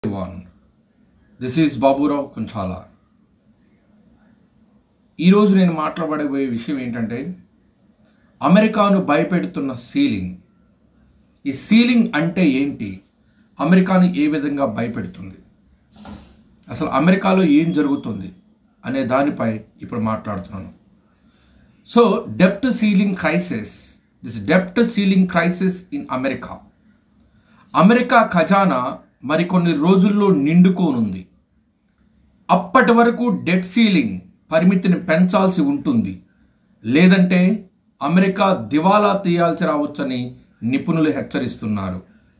one this is Baburao Konchala ఈరోజు నేను మాట్లాడబోయే విషయం ఏంటంటే అమెరికాను భయపెడుతున్న సీలింగ్ ఈ సీలింగ్ అంటే ఏంటి అమెరికాను ఏ విధంగా భయపెడుతుంది అసలు అమెరికాలో ఏం జరుగుతుంది అనే దానిపై ఇప్పుడు మాట్లాడుతున్నాను so డెప్ట్ ceiling crisis this డెప్ట్ ceiling crisis in America America ఖజానా మరికొన్ని రోజుల్లో నిండుకోనుంది అప్పటి వరకు డెట్ సీలింగ్ పరిమితిని పెంచాల్సి ఉంటుంది లేదంటే అమెరికా దివాలా తీయాల్సి రావచ్చని నిపుణులు హెచ్చరిస్తున్నారు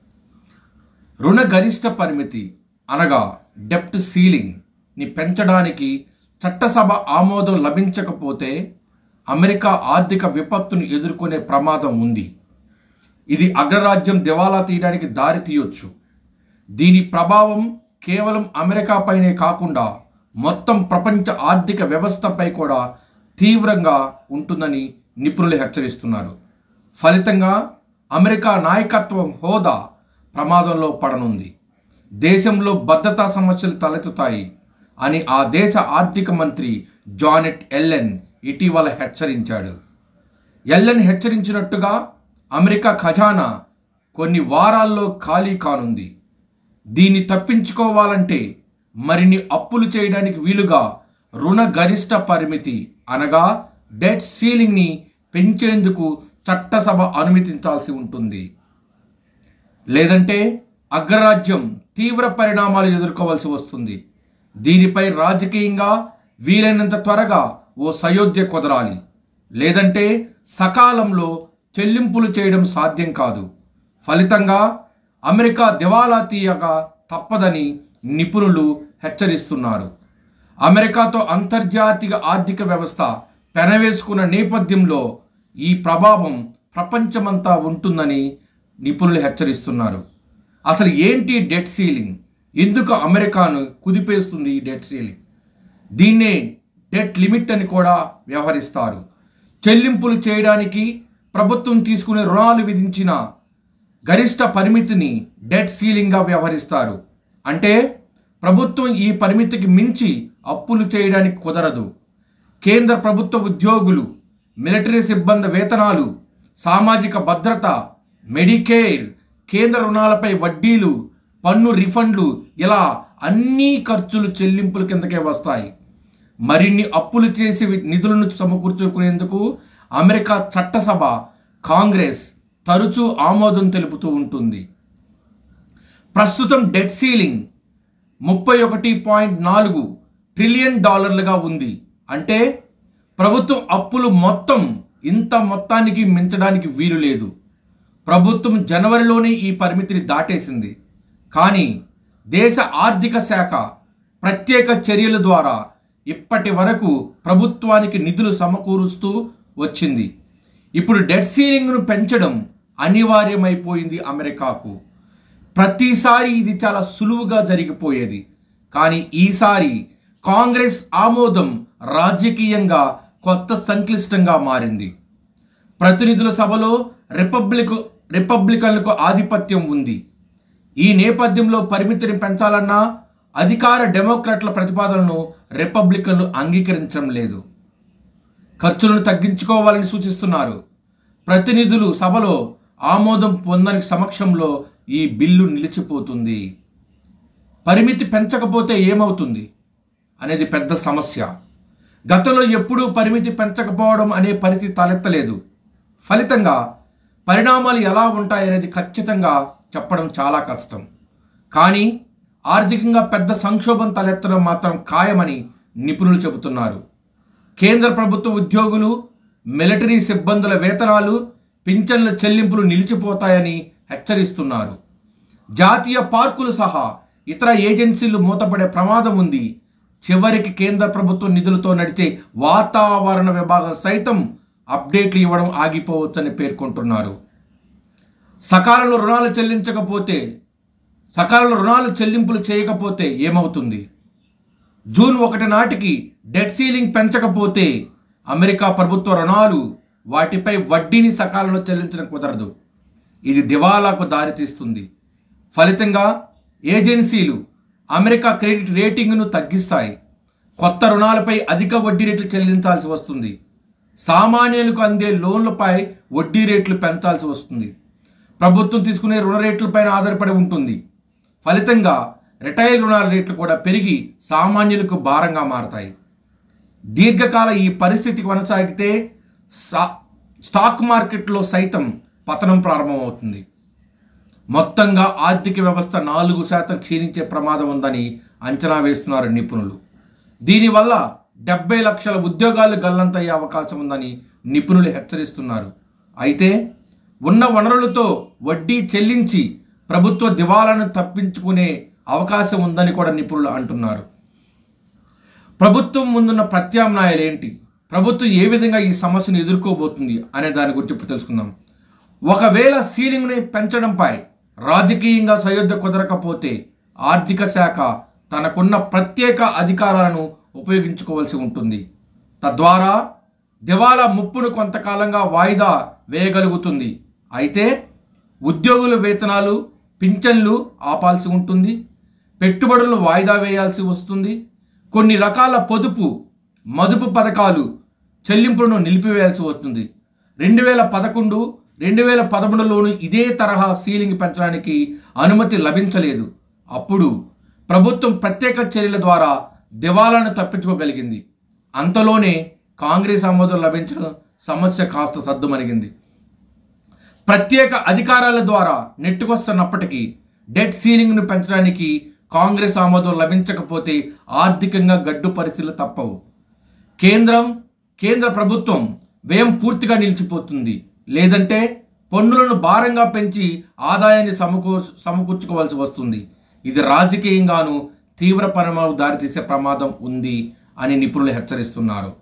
రుణ గరిష్ట పరిమితి అనగా డెప్ట్ సీలింగ్ ని పెంచడానికి చట్టసభ ఆమోదం లభించకపోతే అమెరికా ఆర్థిక విపత్తును ఎదుర్కొనే ప్రమాదం ఉంది ఇది అగ్రరాజ్యం దివాలా తీయడానికి దారి తీయొచ్చు దీని ప్రభావం కేవలం అమెరికాపైనే కాకుండా మొత్తం ప్రపంచ ఆర్థిక వ్యవస్థపై కూడా తీవ్రంగా ఉంటుందని నిపుణులు హెచ్చరిస్తున్నారు ఫలితంగా అమెరికా నాయకత్వం హోదా ప్రమాదంలో పడనుంది దేశంలో భద్రతా సమస్యలు తలెత్తుతాయి అని ఆ దేశ ఆర్థిక మంత్రి జానెట్ ఎల్లెన్ ఇటీవల హెచ్చరించాడు ఎల్లెన్ హెచ్చరించినట్టుగా అమెరికా ఖజానా కొన్ని వారాల్లో ఖాళీ కానుంది దీన్ని తప్పించుకోవాలంటే మరిన్ని అప్పులు చేయడానికి వీలుగా రుణ గరిష్ట పరిమితి అనగా డెట్ సీలింగ్ని పెంచేందుకు చట్టసభ అనుమతించాల్సి ఉంటుంది లేదంటే అగ్రరాజ్యం తీవ్ర పరిణామాలు ఎదుర్కోవాల్సి వస్తుంది దీనిపై రాజకీయంగా వీలైనంత త్వరగా ఓ సయోధ్య కుదరాలి లేదంటే సకాలంలో చెల్లింపులు చేయడం సాధ్యం కాదు ఫలితంగా అమెరికా దివాలా తీయక తప్పదని నిపుణులు హెచ్చరిస్తున్నారు అమెరికాతో అంతర్జాతీయ ఆర్థిక వ్యవస్థ పెనవేసుకున్న నేపథ్యంలో ఈ ప్రభావం ప్రపంచమంతా ఉంటుందని నిపుణులు హెచ్చరిస్తున్నారు అసలు ఏంటి డెట్ సీలింగ్ ఎందుకు అమెరికాను కుదిపేస్తుంది ఈ డెట్ సీలింగ్ దీన్నే డెట్ లిమిట్ అని కూడా వ్యవహరిస్తారు చెల్లింపులు చేయడానికి ప్రభుత్వం తీసుకునే రుణాలు విధించిన గరిష్ట పరిమితిని డెట్ సీలింగ్గా వ్యవహరిస్తారు అంటే ప్రభుత్వం ఈ పరిమితికి మించి అప్పులు చేయడానికి కుదరదు కేంద్ర ప్రభుత్వ ఉద్యోగులు మిలిటరీ సిబ్బంది వేతనాలు సామాజిక భద్రత మెడికేర్ కేంద్ర రుణాలపై వడ్డీలు పన్ను రిఫండ్లు ఇలా అన్ని ఖర్చులు చెల్లింపుల కిందకే వస్తాయి మరిన్ని అప్పులు చేసి నిధులను సమకూర్చుకునేందుకు అమెరికా చట్టసభ కాంగ్రెస్ తరచూ ఆమోదం తెలుపుతూ ఉంటుంది ప్రస్తుతం డెట్ సీలింగ్ ముప్పై ఒకటి పాయింట్ నాలుగు ట్రిలియన్ డాలర్లుగా ఉంది అంటే ప్రభుత్వం అప్పులు మొత్తం ఇంత మొత్తానికి మించడానికి వీలు లేదు ప్రభుత్వం జనవరిలోనే ఈ పరిమితిని దాటేసింది కానీ దేశ ఆర్థిక శాఖ ప్రత్యేక చర్యల ద్వారా ఇప్పటి వరకు ప్రభుత్వానికి నిధులు సమకూరుస్తూ వచ్చింది ఇప్పుడు డెట్ సీలింగ్ను పెంచడం అనివార్యమైపోయింది అమెరికాకు ప్రతిసారి ఇది చాలా సులువుగా జరిగిపోయేది కానీ ఈసారి కాంగ్రెస్ ఆమోదం రాజకీయంగా కొత్త సంక్లిష్టంగా మారింది ప్రతినిధుల సభలో రిపబ్లిక్ రిపబ్లికన్లకు ఆధిపత్యం ఉంది ఈ నేపథ్యంలో పరిమితిని పెంచాలన్నా అధికార డెమోక్రాట్ల ప్రతిపాదనను రిపబ్లికన్లు అంగీకరించడం లేదు ఖర్చులను తగ్గించుకోవాలని సూచిస్తున్నారు ప్రతినిధులు సభలో ఆమోదం పొందని సమక్షంలో ఈ బిల్లు నిలిచిపోతుంది పరిమితి పెంచకపోతే ఏమవుతుంది అనేది పెద్ద సమస్య గతంలో ఎప్పుడూ పరిమితి పెంచకపోవడం అనే పరిస్థితి తలెత్తలేదు ఫలితంగా పరిణామాలు ఎలా ఉంటాయనేది ఖచ్చితంగా చెప్పడం చాలా కష్టం కానీ ఆర్థికంగా పెద్ద సంక్షోభం తలెత్తడం మాత్రం ఖాయమని నిపుణులు చెబుతున్నారు కేంద్ర ప్రభుత్వ ఉద్యోగులు మిలిటరీ సిబ్బందుల వేతనాలు పింఛన్ల చెల్లింపులు నిలిచిపోతాయని హెచ్చరిస్తున్నారు జాతీయ పార్కులు సహా ఇతర ఏజెన్సీలు మూతపడే ప్రమాదం ఉంది చివరికి కేంద్ర ప్రభుత్వ నిధులతో నడిచే వాతావరణ విభాగం సైతం అప్డేట్లు ఇవ్వడం ఆగిపోవచ్చని పేర్కొంటున్నారు సకాలంలో రుణాలు చెల్లించకపోతే సకాలంలో రుణాలు చెల్లింపులు చేయకపోతే ఏమవుతుంది జూన్ ఒకటి నాటికి డెట్ సీలింగ్ పెంచకపోతే అమెరికా ప్రభుత్వ రుణాలు వాటిపై వడ్డీని సకాలంలో చెల్లించడం కుదరదు ఇది దివాలాకు దారితీస్తుంది ఫలితంగా ఏజెన్సీలు అమెరికా క్రెడిట్ రేటింగ్ను తగ్గిస్తాయి కొత్త రుణాలపై అధిక వడ్డీ రేట్లు చెల్లించాల్సి వస్తుంది సామాన్యులకు అందే లోన్లపై వడ్డీ రేట్లు పెంచాల్సి వస్తుంది ప్రభుత్వం తీసుకునే రుణ రేట్లపైన ఆధారపడి ఉంటుంది ఫలితంగా రిటైల్ రుణాల రేట్లు కూడా పెరిగి సామాన్యులకు భారంగా మారతాయి దీర్ఘకాల ఈ పరిస్థితి కొనసాగితే సా- స్టాక్ మార్కెట్లో సైతం పతనం ప్రారంభమవుతుంది మొత్తంగా ఆర్థిక వ్యవస్థ నాలుగు శాతం క్షీణించే ప్రమాదం ఉందని అంచనా వేస్తున్నారు నిపుణులు దీనివల్ల డెబ్బై లక్షల ఉద్యోగాలు గల్లంతయ్యే అవకాశం ఉందని నిపుణులు హెచ్చరిస్తున్నారు అయితే ఉన్న వనరులతో వడ్డీ చెల్లించి ప్రభుత్వ దివాలాను తప్పించుకునే అవకాశం ఉందని కూడా నిపుణులు అంటున్నారు ప్రభుత్వం ముందున్న ప్రత్యామ్నాయాలు ఏంటి ప్రభుత్వం ఏ విధంగా ఈ సమస్యను ఎదుర్కోబోతుంది అనే దాని గురించి ఇప్పుడు తెలుసుకుందాం ఒకవేళ సీలింగ్ని పెంచడంపై రాజకీయంగా సయోధ్య కుదరకపోతే ఆర్థిక శాఖ తనకున్న ప్రత్యేక అధికారాలను ఉపయోగించుకోవాల్సి ఉంటుంది తద్వారా దివాలా ముప్పును కొంతకాలంగా వాయిదా వేయగలుగుతుంది అయితే ఉద్యోగుల వేతనాలు పింఛన్లు ఆపాల్సి ఉంటుంది పెట్టుబడులను వాయిదా వేయాల్సి వస్తుంది కొన్ని రకాల పొదుపు మదుపు పథకాలు చెల్లింపులను నిలిపివేయాల్సి వస్తుంది రెండు వేల పదకొండు రెండు వేల పదమూడులోనూ ఇదే తరహా సీలింగ్ పెంచడానికి అనుమతి లభించలేదు అప్పుడు ప్రభుత్వం ప్రత్యేక చర్యల ద్వారా దివాలాను తప్పించుకోగలిగింది అంతలోనే కాంగ్రెస్ ఆమోదం లభించడం సమస్య కాస్త సద్దుమణిగింది ప్రత్యేక అధికారాల ద్వారా నెట్టుకొస్తున్నప్పటికీ డెట్ సీలింగ్ను పెంచడానికి కాంగ్రెస్ ఆమోదం లభించకపోతే ఆర్థికంగా గడ్డు పరిస్థితులు తప్పవు కేంద్రం కేంద్ర ప్రభుత్వం వ్యయం పూర్తిగా నిలిచిపోతుంది లేదంటే పన్నులను భారంగా పెంచి ఆదాయాన్ని సమకూ సమకూర్చుకోవాల్సి వస్తుంది ఇది రాజకీయంగాను తీవ్ర పరిణామాలకు దారితీసే ప్రమాదం ఉంది అని నిపుణులు హెచ్చరిస్తున్నారు